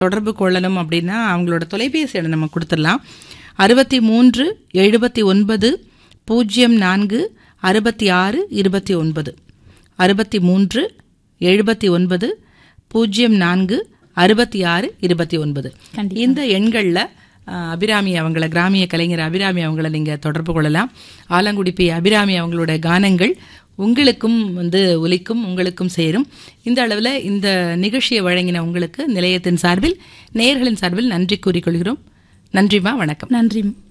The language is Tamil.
தொடர்பு கொள்ளணும் அப்படின்னா அவங்களோட தொலைபேசி எண்ணை நம்ம கொடுத்துடலாம் அறுபத்தி மூன்று எழுபத்தி ஒன்பது பூஜ்ஜியம் நான்கு அறுபத்தி ஆறு இருபத்தி ஒன்பது அறுபத்தி மூன்று எழுபத்தி ஒன்பது பூஜ்ஜியம் நான்கு அறுபத்தி ஆறு இருபத்தி ஒன்பது இந்த எண்களில் அபிராமி அவங்கள கிராமிய கலைஞர் அபிராமி அவங்கள நீங்க தொடர்பு கொள்ளலாம் ஆலங்குடி பி அபிராமி அவங்களோட கானங்கள் உங்களுக்கும் வந்து ஒலிக்கும் உங்களுக்கும் சேரும் இந்த அளவில் இந்த நிகழ்ச்சியை வழங்கின உங்களுக்கு நிலையத்தின் சார்பில் நேயர்களின் சார்பில் நன்றி கூறிக்கொள்கிறோம் நன்றிமா வணக்கம் நன்றி